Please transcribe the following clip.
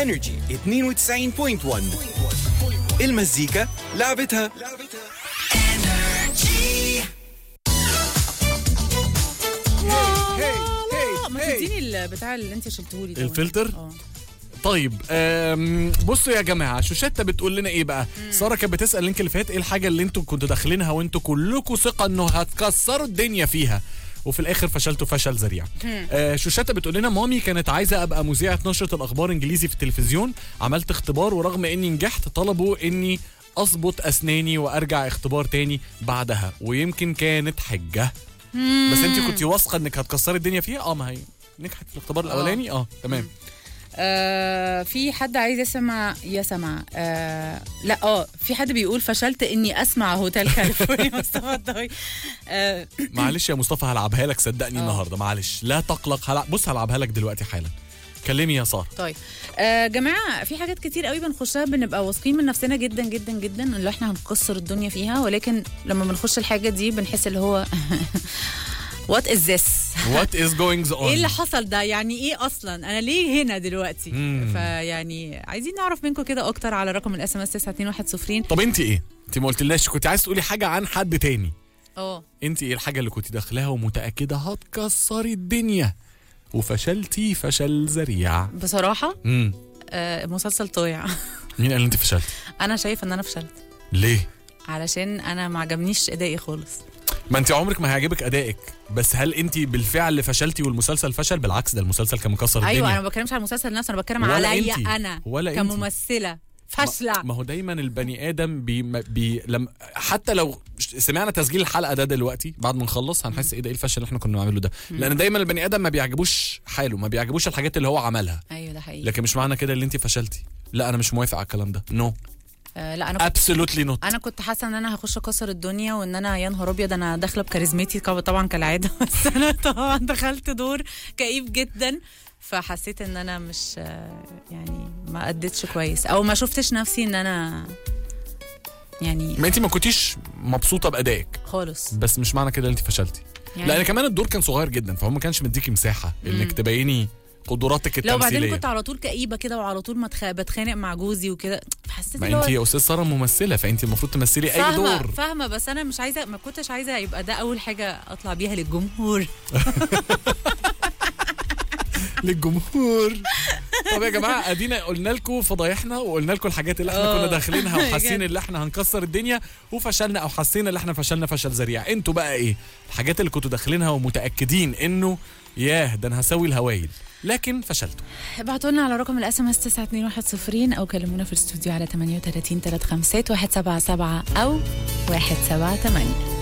انرجي 92.1 المزيكا لعبتها ما تديني البتاع اللي انت شلتهولي ده الفلتر؟ اه طيب آم، بصوا يا جماعه شوشته بتقول لنا ايه بقى ساره كانت بتسال اللينك اللي فات ايه الحاجه اللي انتوا كنتوا داخلينها وانتوا كلكم ثقه انه هتكسروا الدنيا فيها وفي الاخر فشلتوا فشل ذريع آه شوشته بتقول لنا مامي كانت عايزه ابقى مذيعه نشره الاخبار انجليزي في التلفزيون عملت اختبار ورغم اني نجحت طلبوا اني اظبط اسناني وارجع اختبار تاني بعدها ويمكن كانت حجه بس انت كنت واثقه انك هتكسري الدنيا فيها اه ما هي نجحت في الاختبار الاولاني اه تمام آه في حد عايز يسمع يسمع آه لا اه في حد بيقول فشلت اني اسمع هوتيل كاليفورنيا مصطفى الضوي آه معلش يا مصطفى هلعبها لك صدقني النهارده معلش لا تقلق هلعب بص هلعبها لك دلوقتي حالا كلمي يا ساره طيب آه جماعه في حاجات كتير قوي بنخشها بنبقى واثقين من نفسنا جدا جدا جدا اللي احنا هنكسر الدنيا فيها ولكن لما بنخش الحاجه دي بنحس اللي هو وات از ذس وات از جوينج ايه اللي اون حصل ده يعني ايه اصلا انا ليه هنا دلوقتي مم. فيعني عايزين نعرف منكم كده اكتر على رقم الاس ام اس 921 طب انت ايه انت ما قلتلناش كنت عايز تقولي حاجه عن حد تاني اه انت ايه الحاجه اللي كنت داخلاها ومتاكده هتكسري الدنيا وفشلتي فشل ذريع بصراحه امم آه مسلسل طايع مين قال انت فشلتي انا شايفه ان انا فشلت ليه علشان انا ما عجبنيش ادائي خالص ما انت عمرك ما هيعجبك ادائك بس هل انت بالفعل فشلتي والمسلسل فشل بالعكس ده المسلسل كان مكسر الدنيا ايوه انا ما بتكلمش على المسلسل نفسه انا بتكلم ولا عليا انتي. انا ولا انتي. كممثله فاشله ما هو دايما البني ادم بي بي لم حتى لو سمعنا تسجيل الحلقه ده دلوقتي بعد ما نخلص هنحس ايه ده ايه الفشل اللي احنا كنا بنعمله ده لان دايما البني ادم ما بيعجبوش حاله ما بيعجبوش الحاجات اللي هو عملها ايوه ده حقيقي لكن مش معنى كده اللي انت فشلتي لا انا مش موافق على الكلام ده نو آه لا انا كنت ابسولوتلي نوت انا كنت حاسه ان انا هخش اكسر الدنيا وان انا يا نهار ابيض انا داخله بكاريزمتي كا- طبعا كالعاده بس انا طبعا دخلت دور كئيب جدا فحسيت ان انا مش آه، يعني ما اديتش كويس او ما شفتش نفسي ان انا يعني ما انت ما كنتيش مبسوطه بادائك خالص بس مش معنى كده ان انت فشلتي يعني لان كمان الدور كان صغير جدا فهو ما كانش مديكي مساحه انك تبيني قدراتك لو بعدين التمثيليه كنت على طول كئيبه كده وعلى طول متخ... بتخانق مع جوزي وكده حسيت ما اللي هو انت يا استاذ ساره ممثله فانت المفروض تمثلي اي فاهمه دور فاهمه بس انا مش عايزه ما كنتش عايزه يبقى ده اول حاجه اطلع بيها للجمهور للجمهور طب يا جماعه ادينا قلنا لكم فضايحنا وقلنا لكم الحاجات اللي احنا اه. كنا داخلينها وحاسين بجد. اللي احنا هنكسر الدنيا وفشلنا او حسينا اللي احنا فشلنا فشل ذريع انتوا بقى ايه الحاجات اللي كنتوا داخلينها ومتاكدين انه ياه ده انا هسوي الهوايل لكن فشلتوا ابعتوا لنا على رقم الاس ام اس 921 او كلمونا في الاستوديو على 38 35 177 او 178